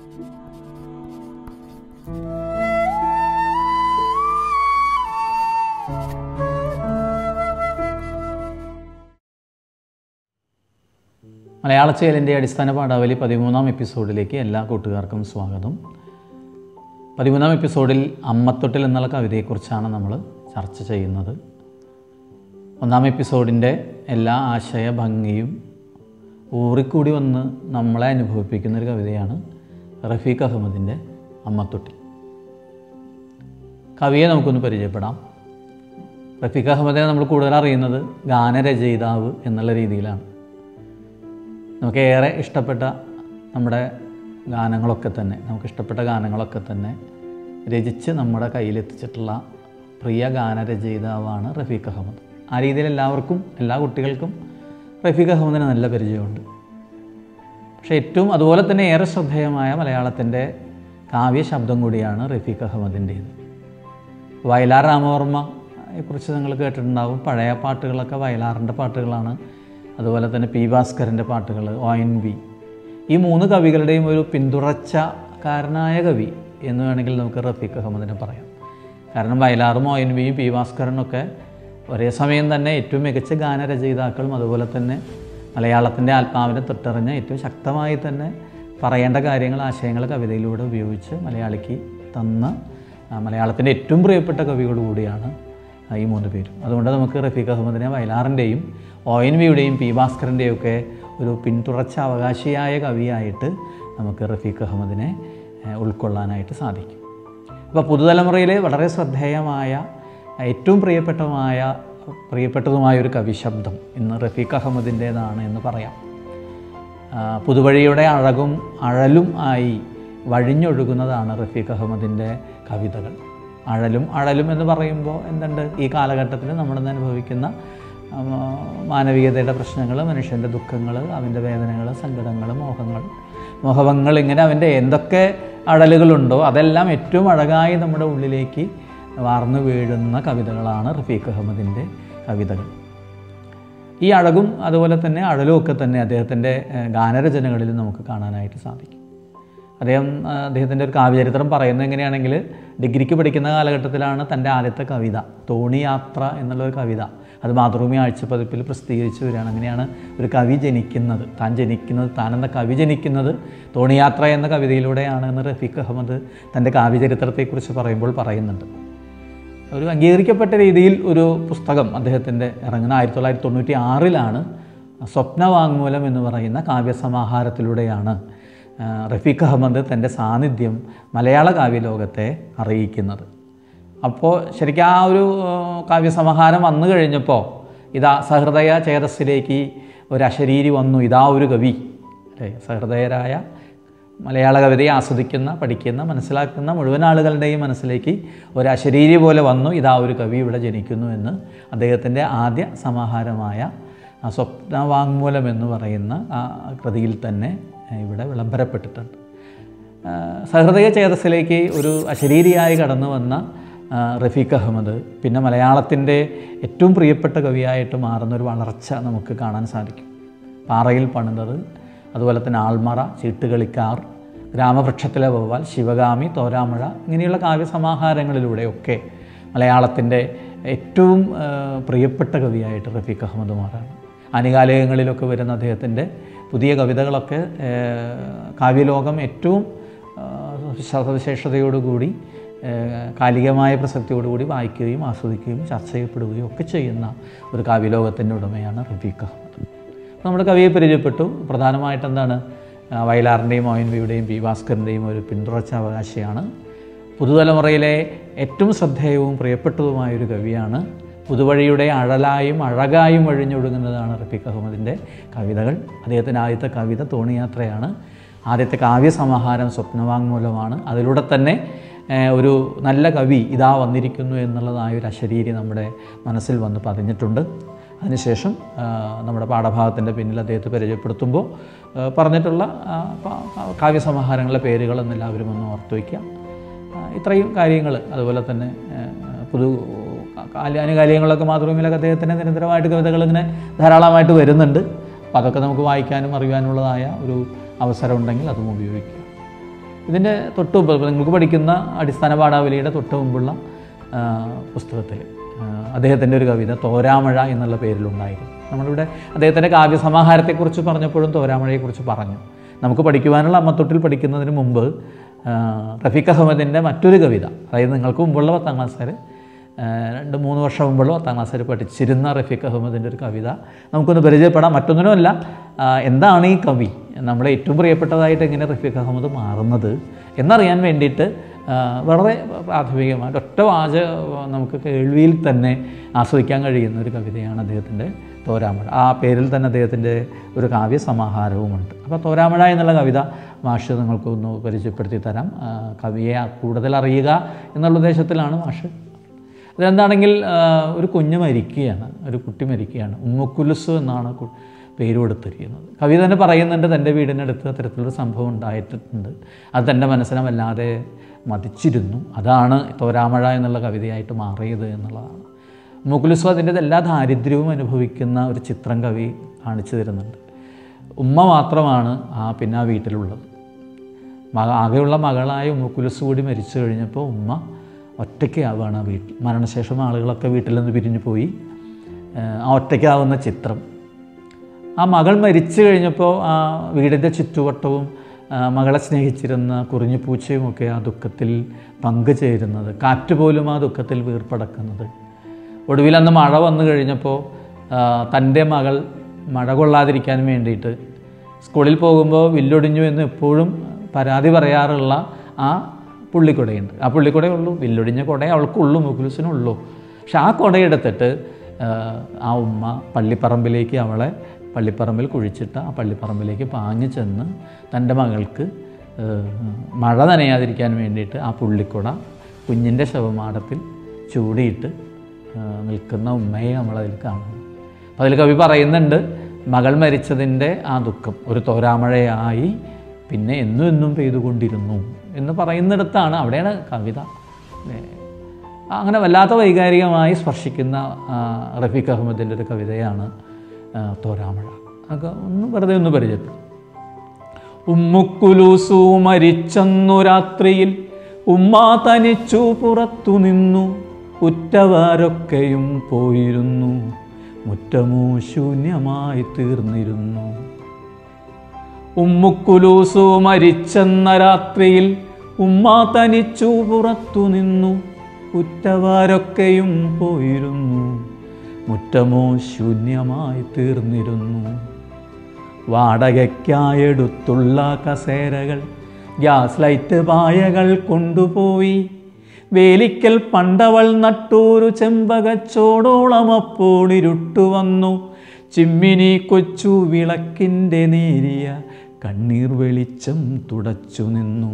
മലയാള ചേലിൻ്റെ അടിസ്ഥാന പാഠാവലി പതിമൂന്നാം എപ്പിസോഡിലേക്ക് എല്ലാ കൂട്ടുകാർക്കും സ്വാഗതം പതിമൂന്നാം എപ്പിസോഡിൽ അമ്മത്തൊട്ടിൽ എന്നുള്ള കവിതയെക്കുറിച്ചാണ് നമ്മൾ ചർച്ച ചെയ്യുന്നത് ഒന്നാം എപ്പിസോഡിൻ്റെ എല്ലാ ആശയ ഭംഗിയും ഊറിക്കൂടി വന്ന് നമ്മളെ അനുഭവിപ്പിക്കുന്ന ഒരു കവിതയാണ് റഫീഖ് അഹമ്മദിൻ്റെ അമ്മത്തൊട്ടിൽ കവിയെ നമുക്കൊന്ന് പരിചയപ്പെടാം റഫീഖ് അഹമ്മദിനെ നമ്മൾ കൂടുതൽ അറിയുന്നത് ഗാനരചയിതാവ് എന്നുള്ള രീതിയിലാണ് നമുക്ക് ഏറെ ഇഷ്ടപ്പെട്ട നമ്മുടെ ഗാനങ്ങളൊക്കെ തന്നെ നമുക്ക് ഇഷ്ടപ്പെട്ട ഗാനങ്ങളൊക്കെ തന്നെ രചിച്ച് നമ്മുടെ കയ്യിലെത്തിച്ചിട്ടുള്ള പ്രിയ ഗാനരചയിതാവാണ് റഫീഖ് അഹമ്മദ് ആ രീതിയിൽ എല്ലാവർക്കും എല്ലാ കുട്ടികൾക്കും റഫീഖ് അഹമ്മദിന് നല്ല പരിചയമുണ്ട് പക്ഷേ ഏറ്റവും അതുപോലെ തന്നെ ഏറെ ശ്രദ്ധേയമായ മലയാളത്തിൻ്റെ കാവ്യ ശബ്ദം കൂടിയാണ് റഫീഖ് അഹമ്മദിൻ്റേത് വയലാർ രാമവർമ്മയെക്കുറിച്ച് നിങ്ങൾ കേട്ടിട്ടുണ്ടാവും പഴയ പാട്ടുകളൊക്കെ വയലാറിൻ്റെ പാട്ടുകളാണ് അതുപോലെ തന്നെ പി ഭാസ്കരൻ്റെ പാട്ടുകൾ ഒ എൻ വി ഈ മൂന്ന് കവികളുടെയും ഒരു പിന്തുടർച്ചക്കാരനായ കവി എന്ന് വേണമെങ്കിൽ നമുക്ക് റഫീഖ് അഹമ്മദിനെ പറയാം കാരണം വയലാറും ഒ എൻ വിയും പി ഭാസ്കരനൊക്കെ ഒരേ സമയം തന്നെ ഏറ്റവും മികച്ച ഗാനരചയിതാക്കളും അതുപോലെ തന്നെ മലയാളത്തിൻ്റെ ആത്മാവിനെ തൊട്ടറിഞ്ഞ ഏറ്റവും ശക്തമായി തന്നെ പറയേണ്ട കാര്യങ്ങൾ ആശയങ്ങൾ കവിതയിലൂടെ ഉപയോഗിച്ച് മലയാളിക്ക് തന്ന ആ, മലയാളത്തിൻ്റെ ഏറ്റവും പ്രിയപ്പെട്ട കവികൾ കൂടിയാണ് ആ, ഈ മൂന്ന് പേരും അതുകൊണ്ട് നമുക്ക് റഫീഖ് അഹമ്മദിനെ വയലാറിൻ്റെയും ഒ എൻ വിയുടെയും പി ഭാസ്കറിൻ്റെയും ഒക്കെ ഒരു പിന്തുടർച്ച അവകാശിയായ കവിയായിട്ട് നമുക്ക് റഫീഖ് അഹമ്മദിനെ ഏഹ്, ഉൾക്കൊള്ളാനായിട്ട് സാധിക്കും അപ്പോൾ പുതുതലമുറയിലെ വളരെ ശ്രദ്ധേയമായ ഏറ്റവും പ്രിയപ്പെട്ടമായ പ്രിയപ്പെട്ടതുമായ ഒരു കവിശബ്ദം ഇന്ന് റഫീഖ് അഹമ്മദിൻ്റേതാണ് എന്ന് പറയാം ആ, പുതുവഴിയുടെ അഴകും അഴലും ആയി വഴിഞ്ഞൊഴുകുന്നതാണ് റഫീഖ് അഹമ്മദിൻ്റെ കവിതകൾ അഴലും അഴലും എന്ന് പറയുമ്പോൾ എന്തുണ്ട് ഈ കാലഘട്ടത്തിൽ നമ്മളിന്ന് അനുഭവിക്കുന്ന ആ, മാനവികതയുടെ പ്രശ്നങ്ങൾ മനുഷ്യൻ്റെ ദുഃഖങ്ങൾ അവൻ്റെ വേദനകൾ സങ്കടങ്ങൾ മോഹങ്ങൾ മോഹവങ്ങൾ ഇങ്ങനെ അവൻ്റെ എന്തൊക്കെ അഴലുകളുണ്ടോ അതെല്ലാം ഏറ്റവും അഴകായി നമ്മുടെ ഉള്ളിലേക്ക് വാർന്നു വീഴുന്ന കവിതകളാണ് റഫീഖ് അഹമ്മദിൻ്റെ കവിതകൾ ഈ അഴകും അതുപോലെ തന്നെ അഴലും ഒക്കെ തന്നെ അദ്ദേഹത്തിൻ്റെ ഏഹ്, ഗാനരചനകളിൽ നമുക്ക് കാണാനായിട്ട് സാധിക്കും അദ്ദേഹം ആ, അദ്ദേഹത്തിൻ്റെ ഒരു കാവ്യചരിത്രം പറയുന്നത് എങ്ങനെയാണെങ്കിൽ ഡിഗ്രിക്ക് പഠിക്കുന്ന കാലഘട്ടത്തിലാണ് തൻ്റെ ആദ്യത്തെ കവിത തോണി യാത്ര എന്നുള്ള ഒരു കവിത അത് മാതൃഭൂമി ആഴ്ചപ്പതിപ്പിൽ പ്രസിദ്ധീകരിച്ചു വരികയാണ് അങ്ങനെയാണ് ഒരു കവി ജനിക്കുന്നത് താൻ ജനിക്കുന്നത് താൻ എന്ന കവി ജനിക്കുന്നത് തോണിയാത്ര എന്ന കവിതയിലൂടെയാണ് എന്ന് റഫീഖ് അഹമ്മദ് തൻ്റെ കാവ്യചരിത്രത്തെക്കുറിച്ച് പറയുമ്പോൾ പറയുന്നുണ്ട് ഒരു അംഗീകരിക്കപ്പെട്ട രീതിയിൽ ഒരു പുസ്തകം അദ്ദേഹത്തിൻ്റെ ഇറങ്ങുന്ന ആയിരത്തി തൊള്ളായിരത്തി തൊണ്ണൂറ്റി ആറിലാണ് സ്വപ്നവാങ്മൂലം എന്ന് പറയുന്ന കാവ്യസമാഹാരത്തിലൂടെയാണ് ആ, റഫീഖ് അഹമ്മദ് തൻ്റെ സാന്നിധ്യം മലയാള കാവ്യലോകത്തെ അറിയിക്കുന്നത് അപ്പോൾ ശരിക്കും ആ ഒരു ആ, കാവ്യസമാഹാരം വന്നു കഴിഞ്ഞപ്പോൾ ഇതാ സഹൃദയ ചേതസ്സിലേക്ക് ഒരു അശരീരി വന്നു ഇതാ ഒരു കവി അല്ലേ സഹൃദയരായ മലയാള കവിതയെ ആസ്വദിക്കുന്ന പഠിക്കുന്ന മനസ്സിലാക്കുന്ന മുഴുവൻ ആളുകളുടെയും മനസ്സിലേക്ക് ഒരു അശരീരി പോലെ വന്നു ഇതാ ഒരു കവി ഇവിടെ ജനിക്കുന്നു എന്ന് അദ്ദേഹത്തിൻ്റെ ആദ്യ സമാഹാരമായ ആ സ്വപ്നവാങ്മൂലം എന്ന് പറയുന്ന ആ കൃതിയിൽ തന്നെ ഇവിടെ വിളംബരപ്പെട്ടിട്ടുണ്ട് ആ, സഹൃദയ ചേതസ്സിലേക്ക് ഒരു അശരീരിയായി കടന്നു വന്ന ആ, റഫീഖ് അഹമ്മദ് പിന്നെ മലയാളത്തിൻ്റെ ഏറ്റവും പ്രിയപ്പെട്ട കവിയായിട്ട് മാറുന്ന ഒരു വളർച്ച നമുക്ക് കാണാൻ സാധിക്കും പാറയിൽ പണിതത് അതുപോലെ തന്നെ ആൾമറ ചീട്ടുകളിക്കാർ ഗ്രാമവൃക്ഷത്തിലെ വവ്വാൽ ശിവഗാമി തോരാമഴ ഇങ്ങനെയുള്ള കാവ്യസമാഹാരങ്ങളിലൂടെയൊക്കെ മലയാളത്തിൻ്റെ ഏറ്റവും ആ, പ്രിയപ്പെട്ട കവിയായിട്ട് റഫീഖ് അഹമ്മദ് മാറാണ് ആനുകാലികങ്ങളിലൊക്കെ വരുന്ന അദ്ദേഹത്തിൻ്റെ പുതിയ കവിതകളൊക്കെ ആ, കാവ്യലോകം ഏറ്റവും ആ, സവിശേഷതയോടുകൂടി ആ, കാലികമായ പ്രസക്തിയോടുകൂടി വായിക്കുകയും ആസ്വദിക്കുകയും ചർച്ച ചെയ്യപ്പെടുകയും ഒക്കെ ചെയ്യുന്ന ഒരു കാവ്യലോകത്തിൻ്റെ ഉടമയാണ് റഫീഖ് അഹമ്മദ് അപ്പോൾ നമ്മുടെ കവിയെ പരിചയപ്പെട്ടു പ്രധാനമായിട്ട് എന്താണ് ആ, വയലാറിൻ്റെയും ഒ എൻ വിയുടെയും പി ഭാസ്കറിൻ്റെയും ഒരു പിന്തുടർച്ച അവകാശിയാണ് പുതുതലമുറയിലെ ഏറ്റവും ശ്രദ്ധേയവും പ്രിയപ്പെട്ടതുമായ ഒരു കവിയാണ് പുതുവഴിയുടെ അഴലായും അഴകായും വഴിഞ്ഞൊടുങ്ങുന്നതാണ് റഫീഖ് അഹമ്മദിൻ്റെ കവിതകൾ അദ്ദേഹത്തിൻ്റെ ആദ്യത്തെ കവിത തോണിയാത്രയാണ് ആദ്യത്തെ കാവ്യസമാഹാരം സ്വപ്നവാങ്മൂലമാണ് അതിലൂടെ തന്നെ ഏഹ്, ഒരു നല്ല കവി ഇതാ വന്നിരിക്കുന്നു എന്നുള്ളതായ ഒരു അശരീരി നമ്മുടെ മനസ്സിൽ വന്ന് പതിഞ്ഞിട്ടുണ്ട് അതിനുശേഷം ആ, നമ്മുടെ പാഠഭാഗത്തിൻ്റെ പിന്നിൽ അദ്ദേഹത്തെ പരിചയപ്പെടുത്തുമ്പോൾ ആ, പറഞ്ഞിട്ടുള്ള ആ, പ- പ- കാവ്യസമാഹാരങ്ങളുടെ പേരുകളെന്ന് എല്ലാവരും ഒന്ന് ഓർത്തു വയ്ക്കുക ആ, ഇത്രയും കാര്യങ്ങൾ അതുപോലെ തന്നെ ആ, പുതു കാല- ആനുകാലികങ്ങളൊക്കെ മാതൃഭൂമിയിലൊക്കെ അദ്ദേഹത്തിൻ്റെ നിരന്തരമായിട്ട് കവിതകൾ ഇങ്ങനെ ധാരാളമായിട്ട് വരുന്നുണ്ട് അപ്പോൾ അതൊക്കെ നമുക്ക് വായിക്കാനും അറിയാനുള്ളതായ ഒരു അവസരം ഉണ്ടെങ്കിൽ അതും ഉപയോഗിക്കുക ഇതിൻ്റെ തൊട്ട് മുമ്പ് ഇപ്പോൾ നിങ്ങൾക്ക് പഠിക്കുന്ന അടിസ്ഥാന പാഠാവലിയുടെ തൊട്ട് മുമ്പുള്ള പുസ്തകത്തിൽ അദ്ദേഹത്തിൻ്റെ ഒരു കവിത തോരാമഴ എന്നുള്ള പേരിലുണ്ടായിരുന്നു നമ്മളിവിടെ അദ്ദേഹത്തിൻ്റെ കാവ്യസമാഹാരത്തെക്കുറിച്ച് പറഞ്ഞപ്പോഴും തോരാമഴയെക്കുറിച്ച് പറഞ്ഞു നമുക്ക് പഠിക്കുവാനുള്ള അമ്മത്തൊട്ടിൽ പഠിക്കുന്നതിന് മുമ്പ് ആ, റഫീഖ് അഹമ്മദിൻ്റെ മറ്റൊരു കവിത അതായത് നിങ്ങൾക്ക് മുമ്പുള്ള പത്താം ക്ലാസ്സുകാർ രണ്ട് മൂന്ന് വർഷം മുമ്പുള്ള പത്താം ക്ലാസ്സിൽ പഠിച്ചിരുന്ന റഫീഖ് അഹമ്മദിൻ്റെ ഒരു കവിത നമുക്കൊന്ന് പരിചയപ്പെടാം മറ്റൊന്നിനുമല്ല ആ, എന്താണ് ഈ കവി നമ്മളെ ഏറ്റവും പ്രിയപ്പെട്ടതായിട്ട് എങ്ങനെ റഫീഖ് അഹമ്മദ് മാറുന്നത് എന്നറിയാൻ വേണ്ടിയിട്ട് ആ, വളരെ പ്രാഥമികമായിട്ട് ഒറ്റ വാച നമുക്ക് കേൾവിയിൽ തന്നെ ആസ്വദിക്കാൻ കഴിയുന്ന ഒരു കവിതയാണ് അദ്ദേഹത്തിൻ്റെ തോരാമഴ ആ പേരിൽ തന്നെ അദ്ദേഹത്തിൻ്റെ ഒരു കാവ്യ സമാഹാരവുമുണ്ട് അപ്പോൾ തോരാമഴ എന്നുള്ള കവിത മാഷ് നിങ്ങൾക്കൊന്ന് പരിചയപ്പെടുത്തി തരാം ആ, കവിയെ കൂടുതൽ അറിയുക എന്നുള്ള ഉദ്ദേശത്തിലാണ് മാഷ് അതെന്താണെങ്കിൽ ആ, ഒരു കുഞ്ഞ് മരിക്കുകയാണ് ഒരു കുട്ടി മരിക്കുകയാണ് ഉമ്മുക്കുലുസ് എന്നാണ് കു- പേര് കൊടുത്തിരിക്കുന്നത് കവി തന്നെ പറയുന്നുണ്ട് തൻ്റെ വീടിനടുത്ത് അത്തരത്തിലൊരു സംഭവം ഉണ്ടായിട്ടുണ്ട് അത് തൻ്റെ മനസ്സിനെ വല്ലാതെ മതിച്ചിരുന്നു അതാണ് തോരാമഴ എന്നുള്ള കവിതയായിട്ട് മാറിയത് എന്നുള്ളതാണ് ഉമ്മുക്കുലുസ് അതിൻ്റെ എല്ലാ ദാരിദ്ര്യവും അനുഭവിക്കുന്ന ഒരു ചിത്രം കവി കാണിച്ചു തരുന്നുണ്ട് ഉമ്മ മാത്രമാണ് ആ പിന്നെ ആ വീട്ടിലുള്ളത് മക ആകെയുള്ള മകളായ ഉമ്മുക്കുലുസ് കൂടി മരിച്ചു കഴിഞ്ഞപ്പോൾ ഉമ്മ ഒറ്റയ്ക്കാവുകയാണ് ആ വീട്ടിൽ മരണശേഷം ആളുകളൊക്കെ വീട്ടിൽ നിന്ന് പിരിഞ്ഞു പോയി ഏഹ് ആ ഒറ്റയ്ക്കാവുന്ന ചിത്രം ആ മകൾ മരിച്ചു കഴിഞ്ഞപ്പോൾ ആ വീടിൻ്റെ ചുറ്റുവട്ടവും ആ, മകളെ സ്നേഹിച്ചിരുന്ന കുറിഞ്ഞുപൂച്ചയും ഒക്കെ ആ ദുഃഖത്തിൽ പങ്കുചേരുന്നത് കാറ്റ് പോലും ആ ദുഃഖത്തിൽ വീർപ്പടക്കുന്നത് ഒടുവിൽ അന്ന് മഴ വന്നു കഴിഞ്ഞപ്പോൾ ആ, തൻ്റെ മകൾ മഴ കൊള്ളാതിരിക്കാൻ വേണ്ടിയിട്ട് സ്കൂളിൽ പോകുമ്പോൾ വില്ലൊടിഞ്ഞു എന്ന് എപ്പോഴും പരാതി പറയാറുള്ള ആ പുള്ളിക്കുടയുണ്ട് ആ പുള്ളിക്കുടയേ ഉള്ളൂ വില്ലൊടിഞ്ഞ കുടയെ അവൾക്കുള്ളൂ മുക്കുലുസിനുള്ളൂ പക്ഷെ ആ കുടയെടുത്തിട്ട് ആ, ആ ഉമ്മ പള്ളിപ്പറമ്പിലേക്ക് അവളെ പള്ളിപ്പറമ്പിൽ കുഴിച്ചിട്ട് ആ പള്ളിപ്പറമ്പിലേക്ക് പാഞ്ഞു ചെന്ന് തൻ്റെ മകൾക്ക് ആ, മഴ നനയാതിരിക്കാൻ വേണ്ടിയിട്ട് ആ പുള്ളിക്കുട കുഞ്ഞിൻ്റെ ശവമാടത്തിൽ ചൂടിയിട്ട് ആ, നിൽക്കുന്ന ഉമ്മയെ നമ്മളതിൽ കാണുന്നു അപ്പോൾ അതിൽ കവി പറയുന്നുണ്ട് മകൾ മരിച്ചതിൻ്റെ ആ ദുഃഖം ഒരു തോരാമഴയായി പിന്നെ എന്നും എന്നും പെയ്തുകൊണ്ടിരുന്നു എന്ന് പറയുന്നിടത്താണ് അവിടെയാണ് കവിത ഏ, അങ്ങനെ വല്ലാത്ത വൈകാരികമായി സ്പർശിക്കുന്ന ആ, റഫീഖ് അഹമ്മദിൻ്റെ ഒരു കവിതയാണ് ആ, തോരാമഴ അതൊക്കെ ഒന്ന് വെറുതെ ഒന്ന് പരിചയപ്പെടും ഉമ്മുക്കുലൂസു മരിച്ചെന്നു രാത്രിയിൽ ഉമ്മ തനിച്ചു പുറത്തു നിന്നു ഉറ്റവരൊക്കെയും പോയിരുന്നു മുറ്റമോ ശൂന്യമായി തീർന്നിരുന്നു ഉമ്മുക്കുലൂസു മരിച്ചെന്ന രാത്രിയിൽ ഉമ്മ തനിച്ചു പുറത്തു നിന്നു ഉറ്റവരൊക്കെയും പോയിരുന്നു മുറ്റമോ ശൂന്യമായി തീർന്നിരുന്നു വാടകയ്ക്കായെടുത്തുള്ള കസേരകൾ ഗ്യാസ് ലൈറ്റ് പായകൾ കൊണ്ടുപോയി വേലിക്കൽ പണ്ടവൾ നട്ടൂരു ചെമ്പകച്ചോടോളം അപ്പോൾ ഇരുട്ടു വന്നു ചിമ്മിനി കൊച്ചു വിളക്കിൻ്റെ നേരിയ കണ്ണീർ വെളിച്ചം തുടച്ചു നിന്നു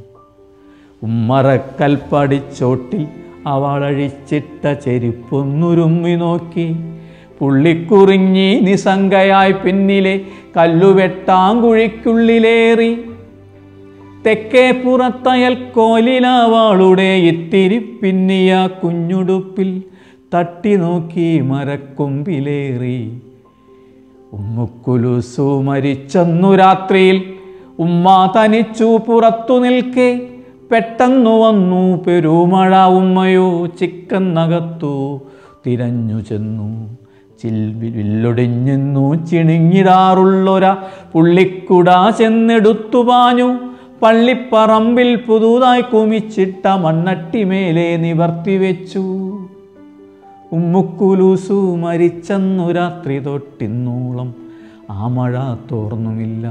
ഉമ്മറക്കൽപ്പടിച്ചോട്ടിൽ അവളഴിച്ചിട്ട ചെരുപ്പൊന്നുരുമ്മി നോക്കി പുള്ളിക്കുറിഞ്ഞി നിസംഗയായി പിന്നിലെ കല്ലുവെട്ടാങ്കുഴിക്കുള്ളിലേറി തെക്കേ പുറത്തയൽ കോലിലവാളുടെ ഇത്തിരി പിന്നിയ കുഞ്ഞുടുപ്പിൽ തട്ടി നോക്കി മരക്കൊമ്പിലേറി ഉമ്മുക്കുലുസു മരിച്ചെന്നു രാത്രിയിൽ ഉമ്മ തനിച്ചു പുറത്തു നിൽക്കെ പെട്ടെന്നു വന്നു പെരുമഴ ഉമ്മയോ ചിക്കന്നകത്തു തിരഞ്ഞു ചെന്നു ചിൽവില്ലൊടിഞ്ഞെന്നു ചിണിങ്ങിടാറുള്ളൊര പുള്ളിക്കുട ചെന്നെടുത്തു പാഞ്ഞു പള്ളിപ്പറമ്പിൽ പുതുതായി കുമിച്ചിട്ട മണ്ണട്ടിമേലെ നിവർത്തി വെച്ചു ഉമ്മുക്കുലൂസു മരിച്ചെന്നു രാത്രി തൊട്ടിന്നോളം ആ മഴ തോർന്നുമില്ല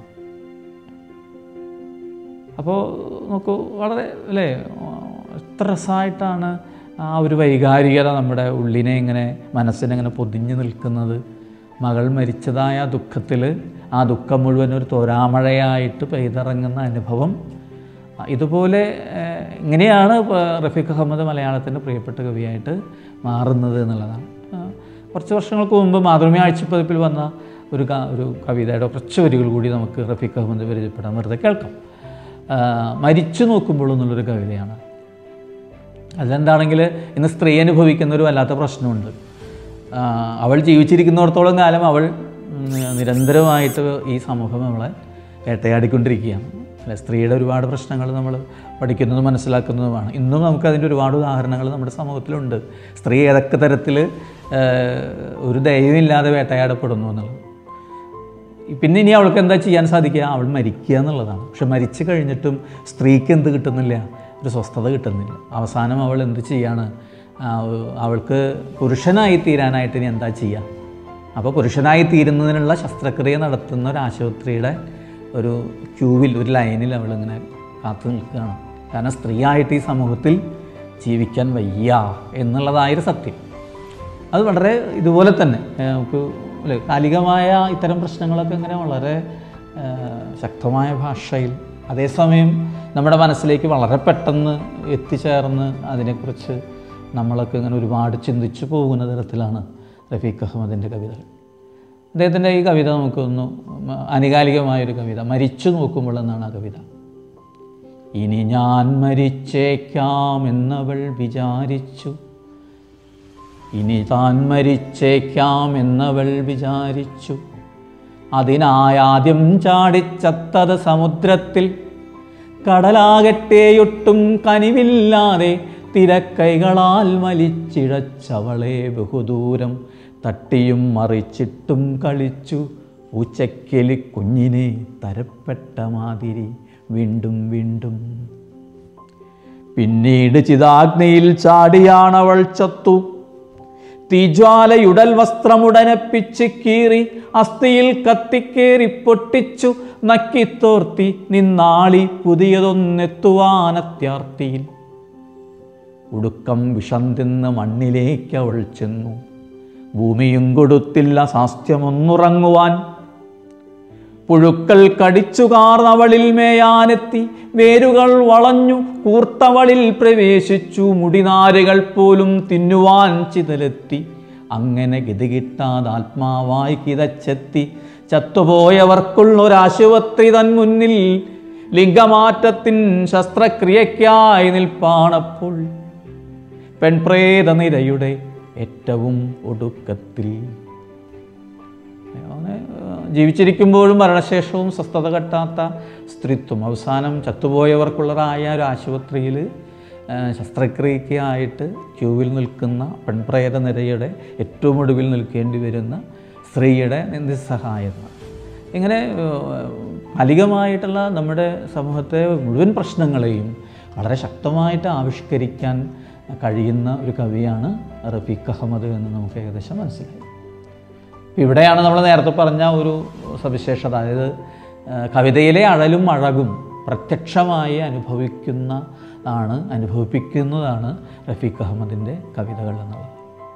അപ്പോൾ നോക്കൂ വളരെ അല്ലേ എത്ര രസമായിട്ടാണ് ആ ഒരു വൈകാരികത നമ്മുടെ ഉള്ളിനെ ഇങ്ങനെ മനസ്സിനെ ഇങ്ങനെ പൊതിഞ്ഞു നിൽക്കുന്നത് മകൾ മരിച്ചതായ ആ ദുഃഖത്തിൽ ആ ദുഃഖം മുഴുവൻ ഒരു തോരാമഴയായിട്ട് പെയ്തിറങ്ങുന്ന അനുഭവം ആ, ഇതുപോലെ ഏഹ്, ഇങ്ങനെയാണ് ഇപ്പൊ റഫീഖ് അഹമ്മദ് മലയാളത്തിൻ്റെ പ്രിയപ്പെട്ട കവിയായിട്ട് മാറുന്നത് എന്നുള്ളതാണ് ആ, കുറച്ച് വർഷങ്ങൾക്ക് മുമ്പ് മാതൃമി ആഴ്ചപ്പതിപ്പിൽ വന്ന ഒരു ക- ഒരു കവിതയുടെ കുറച്ച് വരികൾ കൂടി നമുക്ക് റഫീഖ് അഹമ്മദ് പരിചയപ്പെടാൻ വെറുതെ കേൾക്കാം ആ, മരിച്ചു നോക്കുമ്പോൾ എന്നുള്ളൊരു കവിതയാണ് അതെന്താണെങ്കിൽ ഇന്ന് സ്ത്രീ അനുഭവിക്കുന്ന ഒരു വല്ലാത്ത പ്രശ്നമുണ്ട് ആ, അവൾ ജീവിച്ചിരിക്കുന്നിടത്തോളം കാലം അവൾ ഉം, നിരന്തരമായിട്ട് ഈ സമൂഹം അവളെ വേട്ടയാടിക്കൊണ്ടിരിക്കുകയാണ് അല്ലെ സ്ത്രീയുടെ ഒരുപാട് പ്രശ്നങ്ങൾ നമ്മൾ പഠിക്കുന്നതും മനസ്സിലാക്കുന്നതുമാണ് ഇന്നും നമുക്കതിൻ്റെ ഒരുപാട് ഉദാഹരണങ്ങൾ നമ്മുടെ സമൂഹത്തിലുണ്ട് സ്ത്രീ ഏതൊക്കെ തരത്തിൽ ഒരു ദയവില്ലാതെ വേട്ടയാടപ്പെടുന്നു എന്നുള്ളത് പിന്നെ ഇനി അവൾക്ക് എന്താ ചെയ്യാൻ സാധിക്കുക അവൾ മരിക്കുക എന്നുള്ളതാണ് പക്ഷെ മരിച്ചു കഴിഞ്ഞിട്ടും സ്ത്രീക്ക് എന്ത് കിട്ടുന്നില്ല ഒരു സ്വസ്ഥത കിട്ടുന്നില്ല അവസാനം അവൾ എന്ത് ചെയ്യാണ് ആ, അവൾക്ക് പുരുഷനായി തീരാനായിട്ട് ഇനി എന്താ ചെയ്യുക അപ്പോൾ പുരുഷനായി തീരുന്നതിനുള്ള ശസ്ത്രക്രിയ നടത്തുന്ന ഒരു ആശുപത്രിയുടെ ഒരു ക്യൂവിൽ ഒരു ലൈനിൽ അവളിങ്ങനെ കാത്തു നിൽക്കുകയാണ് കാരണം സ്ത്രീയായിട്ട് ഈ സമൂഹത്തിൽ ജീവിക്കാൻ വയ്യ എന്നുള്ളതായൊരു സത്യം അത് വളരെ ഇതുപോലെ തന്നെ ഏഹ് നമുക്ക് അല്ലേ കാലികമായ ഇത്തരം പ്രശ്നങ്ങളൊക്കെ ഇങ്ങനെ വളരെ ഏഹ് ശക്തമായ ഭാഷയിൽ അതേസമയം നമ്മുടെ മനസ്സിലേക്ക് വളരെ പെട്ടെന്ന് എത്തിച്ചേർന്ന് അതിനെക്കുറിച്ച് നമ്മളൊക്കെ ഇങ്ങനെ ഒരുപാട് ചിന്തിച്ചു പോകുന്ന തരത്തിലാണ് റഫീഖ് അഹമ്മദിൻ്റെ കവിതകൾ അദ്ദേഹത്തിൻ്റെ ഈ കവിത നമുക്കൊന്ന് ആനുകാലികമായൊരു കവിത മരിച്ചു നോക്കുമ്പോൾ എന്നാണ് ആ കവിത ഇനി ഞാൻ മരിച്ചേക്കാം എന്നവൾ വിചാരിച്ചു ഇനി താൻ മരിച്ചേക്കാം എന്നവൾ വിചാരിച്ചു അതിനായാദ്യം ചാടിച്ചത്തത് സമുദ്രത്തിൽ കടലാകട്ടെയൊട്ടും കനിവില്ലാതെ തിരക്കൈകളാൽ വലിച്ചിഴച്ചവളെ ബഹുദൂരം തട്ടിയും മറിച്ചിട്ടും കളിച്ചു പൂച്ചക്കെലി കുഞ്ഞിനെ തരപ്പെട്ട മാതിരി വീണ്ടും വീണ്ടും പിന്നീട് ചിതാഗ്നിയിൽ ചാടിയാണവൾ ചത്തു തീജ്വാലയുടൽ വസ്ത്രമുടനെ പിച്ച് കീറി അസ്ഥിയിൽ കത്തിക്കേറി പൊട്ടിച്ചു നക്കിത്തോർത്തി നിന്നാളി പുതിയതൊന്നെത്തുവാനത്യാർത്തിയിൽ ഉടുക്കം വിഷം തിന്ന് മണ്ണിലേക്ക് അവൾ ചെന്നു ഭൂമിയും കൊടുത്തില്ല സാസ്ത്യമൊന്നുറങ്ങുവാൻ പുഴുക്കൾ കടിച്ചുകാർന്നവളിൽ മേയാനെത്തി വേരുകൾ വളഞ്ഞു കൂർത്തവളിൽ പ്രവേശിച്ചു മുടിനാരുകൾ പോലും തിന്നുവാൻ ചിതലെത്തി അങ്ങനെ ഗതികിട്ടാതെ ആത്മാവായി കിതച്ചെത്തി ചത്തുപോയവർക്കുള്ളൊരാശുപത്രി തൻ മുന്നിൽ ലിംഗമാറ്റത്തിൻ ശസ്ത്രക്രിയയ്ക്കായി നിൽപ്പാണപ്പോൾ പെൺപ്രേത നിരയുടെ ഏറ്റവും ഒടുക്കത്തിൽ അങ്ങനെ ഏഹ്, ജീവിച്ചിരിക്കുമ്പോഴും മരണശേഷവും സ്വസ്ഥത കെട്ടാത്ത സ്ത്രീത്വം അവസാനം ചത്തുപോയവർക്കുള്ളതായ ഒരു ആശുപത്രിയിൽ ഏഹ്, ശസ്ത്രക്രിയയ്ക്കായിട്ട് ക്യൂവിൽ നിൽക്കുന്ന പെൺപ്രേത നിരയുടെ ഏറ്റവും ഒടുവിൽ നിൽക്കേണ്ടി വരുന്ന സ്ത്രീയുടെ നിസ്സഹായത ഇങ്ങനെ ഏഹ്, ഫലികമായിട്ടുള്ള നമ്മുടെ സമൂഹത്തെ മുഴുവൻ പ്രശ്നങ്ങളെയും വളരെ ശക്തമായിട്ട് ആവിഷ്കരിക്കാൻ കഴിയുന്ന ഒരു കവിയാണ് റഫീഖ് അഹമ്മദ് എന്ന് നമുക്ക് ഏകദേശം മനസ്സിലായി ഇപ്പം ഇവിടെയാണ് നമ്മൾ നേരത്തെ പറഞ്ഞ ഒരു സവിശേഷത അതായത് ആ, കവിതയിലെ അഴലും അഴകും പ്രത്യക്ഷമായി അനുഭവിക്കുന്ന ആണ് അനുഭവിപ്പിക്കുന്നതാണ് റഫീഖ് അഹമ്മദിൻ്റെ കവിതകൾ എന്നുള്ളത്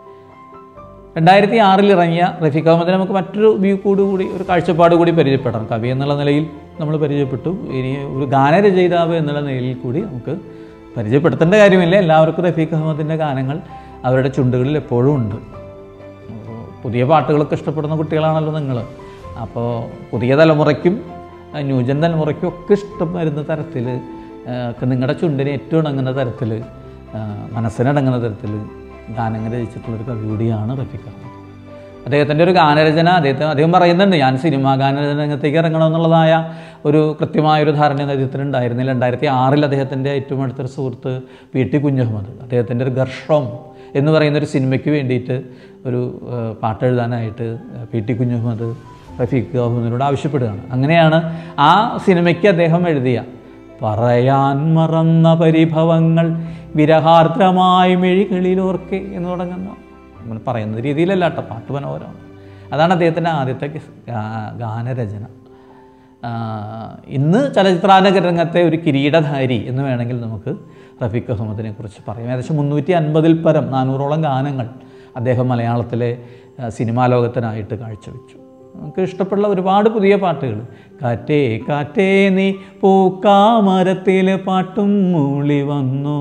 രണ്ടായിരത്തി ആറിൽ ഇറങ്ങിയ റഫീഖ് അഹമ്മദിനെ നമുക്ക് മറ്റൊരു വ്യൂ കൂടി കൂടി ഒരു കാഴ്ചപ്പാട് കൂടി പരിചയപ്പെടാം കവി എന്നുള്ള നിലയിൽ നമ്മൾ പരിചയപ്പെട്ടു ഇനി ഒരു ഗാനരചയിതാവ് എന്നുള്ള നിലയിൽ കൂടി നമുക്ക് പരിചയപ്പെടുത്തേണ്ട കാര്യമില്ല എല്ലാവർക്കും റഫീഖ് അഹമ്മദിൻ്റെ ഗാനങ്ങൾ അവരുടെ ചുണ്ടുകളിൽ എപ്പോഴും ഉണ്ട് അപ്പോൾ പുതിയ പാട്ടുകളൊക്കെ ഇഷ്ടപ്പെടുന്ന കുട്ടികളാണല്ലോ നിങ്ങൾ അപ്പോൾ പുതിയ തലമുറയ്ക്കും ആ, ന്യൂജൻ തലമുറയ്ക്കും ഒക്കെ ഇഷ്ടം വരുന്ന തരത്തിൽ ഒക്കെ നിങ്ങളുടെ ചുണ്ടിന് ഏറ്റവും ഇണങ്ങുന്ന തരത്തിൽ മനസ്സിനിണങ്ങുന്ന തരത്തിൽ ഗാനങ്ങൾ രചിച്ചിട്ടുള്ളൊരു കവി കൂടിയാണ് റഫീഖ് അഹമ്മദ് അദ്ദേഹത്തിൻ്റെ ഒരു ഗാനരചന അദ്ദേഹത്തിന് അദ്ദേഹം പറയുന്നുണ്ട് ഞാൻ സിനിമാ ഗാനരചന രംഗത്തേക്ക് ഇറങ്ങണമെന്നുള്ളതായ ഒരു കൃത്യമായൊരു ധാരണ അദ്ദേഹത്തിന് ഉണ്ടായിരുന്നില്ല രണ്ടായിരത്തി ആറിൽ അദ്ദേഹത്തിൻ്റെ ഏറ്റവും അടുത്തൊരു സുഹൃത്ത് പി ടി കുഞ്ഞഹമ്മദ് അദ്ദേഹത്തിൻ്റെ ഒരു ഗർഷം എന്ന് പറയുന്ന ഒരു സിനിമയ്ക്ക് വേണ്ടിയിട്ട് ഒരു ഏഹ്, പാട്ട് എഴുതാനായിട്ട് പി ടി കുഞ്ഞഹമ്മദ് റഫീഖ് അഹമ്മദിനോട് ആവശ്യപ്പെടുകയാണ് അങ്ങനെയാണ് ആ സിനിമയ്ക്ക് അദ്ദേഹം എഴുതിയ പറയാൻ മറന്ന പരിഭവങ്ങൾ വിരഹാർദ്രമായി മെഴികളിലോർക്കെ എന്ന് തുടങ്ങുന്ന നമ്മൾ പറയുന്ന രീതിയിലല്ല കേട്ടോ പാട്ട് മനോഹരമാണ് അതാണ് അദ്ദേഹത്തിൻ്റെ ആദ്യത്തെ ഗ- ഗാ- ഗാനരചന ആ, ഇന്ന് ചലച്ചിത്രാനക രംഗത്തെ ഒരു കിരീടധാരി എന്ന് വേണമെങ്കിൽ നമുക്ക് റഫീഖ് അഹമ്മദിനെ കുറിച്ച് പറയാം ഏകദേശം മുന്നൂറ്റി അൻപതിൽ പരം നാനൂറോളം ഗാനങ്ങൾ അദ്ദേഹം മലയാളത്തിലെ ആ, സിനിമാ ലോകത്തിനായിട്ട് കാഴ്ചവെച്ചു നമുക്ക് ഇഷ്ടപ്പെടുന്ന ഒരുപാട് പുതിയ പാട്ടുകൾ കാറ്റേ കാറ്റേ നീ പൂക്കാമരത്തിലെ പാട്ടും മൂളി വന്നോ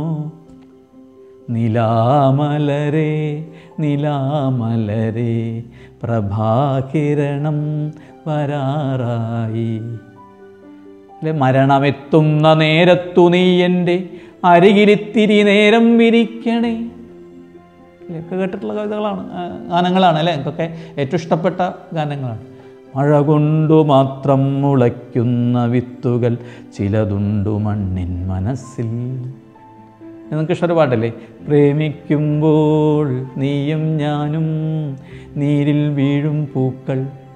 നിലാമലരെ നിലാമലരെ പ്രഭാകിരണം വരാറായി അല്ലെ മരണമെത്തുന്ന നേരത്തു നീ എൻ്റെ അരികിലിത്തിരി നേരം വിരിക്കണേ അല്ലേ ഒക്കെ കേട്ടിട്ടുള്ള കവിതകളാണ് ആ, ഗാനങ്ങളാണ് അല്ലേ എനിക്കൊക്കെ ഏറ്റവും ഇഷ്ടപ്പെട്ട ഗാനങ്ങളാണ് മഴ കൊണ്ടു മാത്രം മുളയ്ക്കുന്ന വിത്തുകൾ ചിലതുണ്ടു മണ്ണിൻ മനസ്സിൽ നിങ്ങൾക്ക് ഇഷ്ടൊരു പാട്ടല്ലേ പ്രേമിക്കുമ്പോൾ നീയും ഞാനും നീരിൽ വീഴും പൂക്കൾ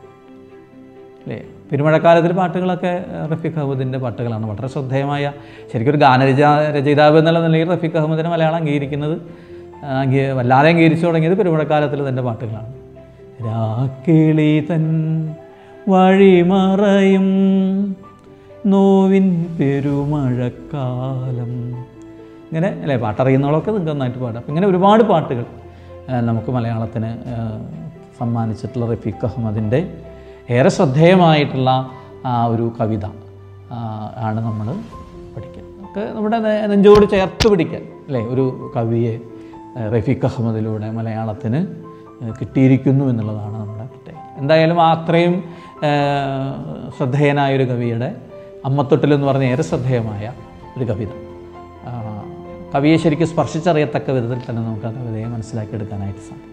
അല്ലേ പെരുമഴക്കാലത്തിൽ പാട്ടുകളൊക്കെ റഫീഖ് അഹമ്മദിൻ്റെ പാട്ടുകളാണ് വളരെ ശ്രദ്ധേയമായ ശരിക്കും ഒരു ഗാനരച രചയിതാവ് എന്നുള്ള നിലയിൽ റഫീഖ് അഹമ്മദിനെ മലയാളം അംഗീകരിക്കുന്നത് ആ, അംഗീ വല്ലാതെ അംഗീകരിച്ചു തുടങ്ങിയത് പെരുമഴക്കാലത്തിൽ തൻ്റെ പാട്ടുകളാണ് രാക്കിളി തൻ വഴിമറയും നോവിൻ പെരുമഴക്കാലം ഇങ്ങനെ അല്ലേ പാട്ടറിയുന്നവളൊക്കെ നിങ്ങൾക്ക് നന്നായിട്ട് പാടാം അപ്പം ഇങ്ങനെ ഒരുപാട് പാട്ടുകൾ ആ, നമുക്ക് മലയാളത്തിന് ആ, സമ്മാനിച്ചിട്ടുള്ള റഫീഖ് അഹമ്മദിൻ്റെ ഏറെ ശ്രദ്ധേയമായിട്ടുള്ള ആ ഒരു കവിത ആ, ആണ് നമ്മൾ പഠിക്കുക നമുക്ക് നമ്മുടെ നെ- നെഞ്ചോട് ചേർത്ത് പിടിക്കാൻ അല്ലേ ഒരു കവിയെ ആ, റഫീഖ് അഹമ്മദിലൂടെ മലയാളത്തിന് ആ, കിട്ടിയിരിക്കുന്നു എന്നുള്ളതാണ് നമ്മുടെ പ്രത്യേകത എന്തായാലും ആ അത്രയും ആ, ശ്രദ്ധേയനായൊരു കവിയുടെ അമ്മത്തൊട്ടിൽ എന്ന് പറഞ്ഞ ഏറെ ശ്രദ്ധേയമായ ഒരു കവിത ആ, കവിയെ ശരിക്കും സ്പർശിച്ചറിയത്തക്ക വിധത്തിൽ തന്നെ നമുക്ക് ആ കവിതയെ മനസ്സിലാക്കിയെടുക്കാനായിട്ട് സാധിക്കും